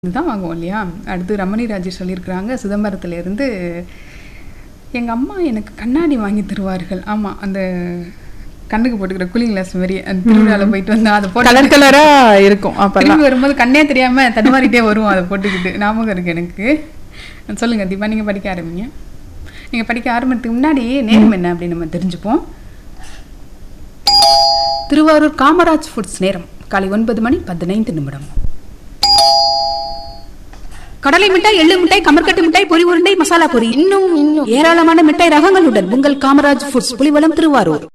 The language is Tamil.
இதுதான் வாங்குவோம் இல்லையா அடுத்து ரமணி ராஜேஷ் சொல்லியிருக்கிறாங்க சிதம்பரத்துலேருந்து எங்கள் அம்மா எனக்கு கண்ணாடி வாங்கி தருவார்கள் ஆமாம் அந்த கண்ணுக்கு போட்டுக்கிற கூலிங் கிளாஸ் மாதிரி அந்த திருவிழாவில் போயிட்டு வந்தா அதை போட்டு கலர் கலரா இருக்கும் அப்பெல்லாம் திரும்பி வரும்போது கண்ணே தெரியாம தடுமாறிட்டே வருவோம் அதை போட்டுக்கிட்டு ஞாபகம் இருக்கு எனக்கு சொல்லுங்க தீபா நீங்க படிக்க ஆரம்பிங்க நீங்க படிக்க ஆரம்பிக்கிறதுக்கு முன்னாடி நேரம் என்ன அப்படின்னு நம்ம தெரிஞ்சுப்போம் திருவாரூர் காமராஜ் ஃபுட்ஸ் நேரம் காலை ஒன்பது மணி பதினைந்து நிமிடம் கடலை மிட்டாய் எள்ளு மிட்டாய் கமர்கட்டு மிட்டாய் பொரி உருண்டை மசாலா பொரி இன்னும் இன்னும் ஏராளமான மிட்டாய் ரகங்களுடன் உங்கள் காமராஜ் ஃபுட்ஸ் புலிவலம் திருவாரூர்